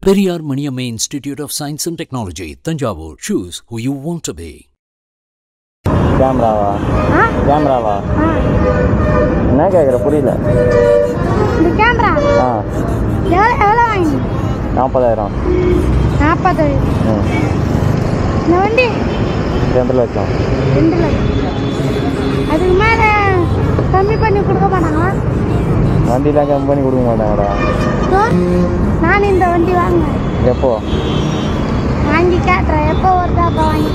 Periyar Maniamma Institute of Science and Technology, Tanjavur. Choose who you want to be. கேமராவா ஆ கேமராவா ஆ என்ன கேட்குற புரியல இந்த camera ஆ எவ்வளோ எவ்வளோ வாங்கி நாற்பதாயிரம் நாற்பது ம் இந்த வண்டி ரெண்டு லட்சம் ரெண்டு லட்சம் அதுக்கு மேலே கம்மி பண்ணி கொடுக்க மாட்டாங்களா வண்டிலாம் கம்மி பண்ணி கொடுக்க மாட்டாங்கடா ஸோ நான் இந்த வண்டி வாங்குவேன் எப்போ வாங்கி காட்டுறேன் எப்போ வருதோ அப்போ வாங்கி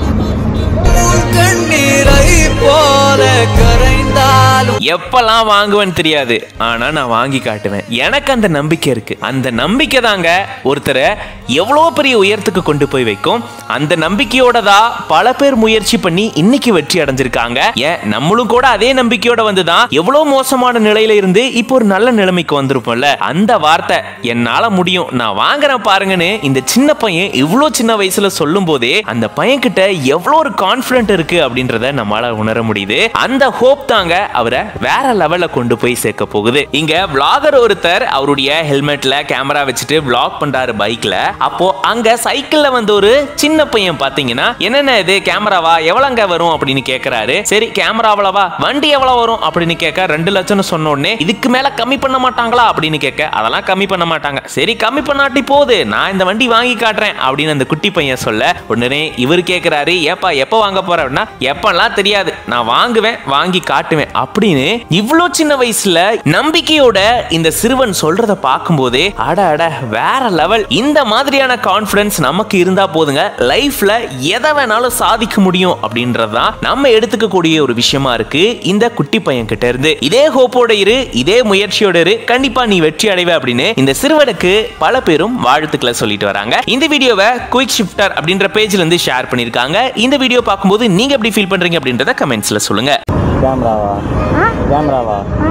கண்ணீரை போல கரைந்தாலும் எப்பெல்லாம் வாங்குவேன்னு தெரியாது ஆனா நான் வாங்கி காட்டுவேன் எனக்கு அந்த நம்பிக்கை இருக்கு அந்த நம்பிக்கை தாங்க ஒருத்தரை எவ்வளோ பெரிய உயரத்துக்கு கொண்டு போய் வைக்கும் அந்த நம்பிக்கையோட தான் பல பேர் முயற்சி பண்ணி இன்னைக்கு வெற்றி அடைஞ்சிருக்காங்க ஏன் நம்மளும் கூட அதே நம்பிக்கையோட வந்து தான் எவ்வளோ மோசமான நிலையில இருந்து இப்போ ஒரு நல்ல நிலைமைக்கு வந்திருப்போம்ல அந்த வார்த்தை என்னால முடியும் நான் வாங்குறேன் பாருங்கன்னு இந்த சின்ன பையன் இவ்வளோ சின்ன வயசுல சொல்லும் போதே அந்த பையன் கிட்ட எவ்வளோ ஒரு கான்ஃபிடென்ட் இருக்கு அப்படின்றத நம்மளால உணர முடியுது அந்த ஹோப் தாங்க அவரை வேற லெவல்ல கொண்டு போய் சேர்க்க போகுது இங்க vlogger ஒருத்தர் அவருடைய ஹெல்மெட்ல கேமரா வச்சுட்டு vlog பண்றாரு பைக்ல அப்போ அங்க சைக்கிள்ல வந்து ஒரு சின்ன பையன் பாத்தீங்கன்னா என்னென்ன இது கேமராவா எவ்வளவுங்க வரும் அப்படின்னு கேக்குறாரு சரி கேமரா அவ்வளவா வண்டி எவ்வளவு வரும் அப்படின்னு கேட்க ரெண்டு லட்சம்னு சொன்ன உடனே இதுக்கு மேல கம்மி பண்ண மாட்டாங்களா அப்படின்னு கேட்க அதெல்லாம் கம்மி பண்ண மாட்டாங்க சரி கம்மி பண்ணாட்டி போகுது நான் இந்த வண்டி வாங்கி காட்டுறேன் அப்படின்னு அந்த குட்டி பையன் சொல்ல உடனே இவர் கேக்குறாரு ஏப்பா எப்ப வாங்க போற அப்படின்னா எப்பெல்லாம் தெரியாது நான் வாங்குவேன் வாங்கி காட்டுவேன் அப்படின்னு இவ்வளோ சின்ன வயசுல நம்பிக்கையோட இந்த சிறுவன் சொல்றத பார்க்கும்போதே அட அட வேற லெவல் இந்த மாதிரியான கான்ஃபிடன்ஸ் நமக்கு இருந்தா போதுங்க லைஃப்ல எதை வேணாலும் சாதிக்க முடியும் அப்படின்றது தான் நம்ம எடுத்துக்கக்கூடிய ஒரு விஷயமா இருக்கு இந்த குட்டி பையன் கிட்ட இருந்து இதே ஹோப்போட இரு இதே முயற்சியோட இரு கண்டிப்பா நீ வெற்றி அடைவ அப்படின்னு இந்த சிறுவனுக்கு பல பேரும் வாழ்த்துக்களை சொல்லிட்டு வராங்க இந்த வீடியோவை குயிக் ஷிஃப்டர் அப்படின்ற பேஜ்ல இருந்து ஷேர் பண்ணிருக்காங்க இந்த வீடியோ பார்க்கும்போது நீங்க எப்படி ஃபீல் பண்றீங்க அப்படின்றத கமெண்ட்ஸ்ல சொல்லுங்க கேமராவா ஆ கேமராவா ஆ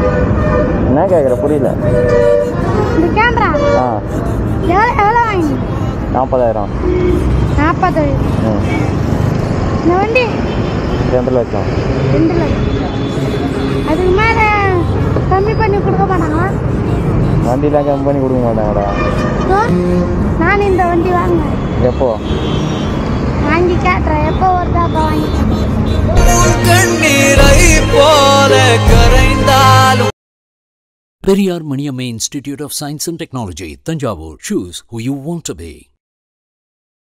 என்ன கேட்குற புரியல இந்த கேமரா ஆ எவ்வளோ எவ்வளோ வாங்கி நாற்பதாயிரம் நாற்பது ம் இந்த வண்டி ரெண்டு லட்சம் ரெண்டு லட்சம் அதுக்கு மேலே கம்மி பண்ணி கொடுக்க மாட்டாங்களா வண்டிலாம் கம்மி பண்ணி கொடுக்க மாட்டாங்கடா ஸோ நான் இந்த வண்டி வாங்குவேன் எப்போ வாங்கி காட்டுறேன் எப்போ வருதோ அப்போ வாங்கி கண்ணீரை போல கரைந்தாலும் Periyar Maniamma Institute of Science and Technology, Tanjavur. Choose who you want to be.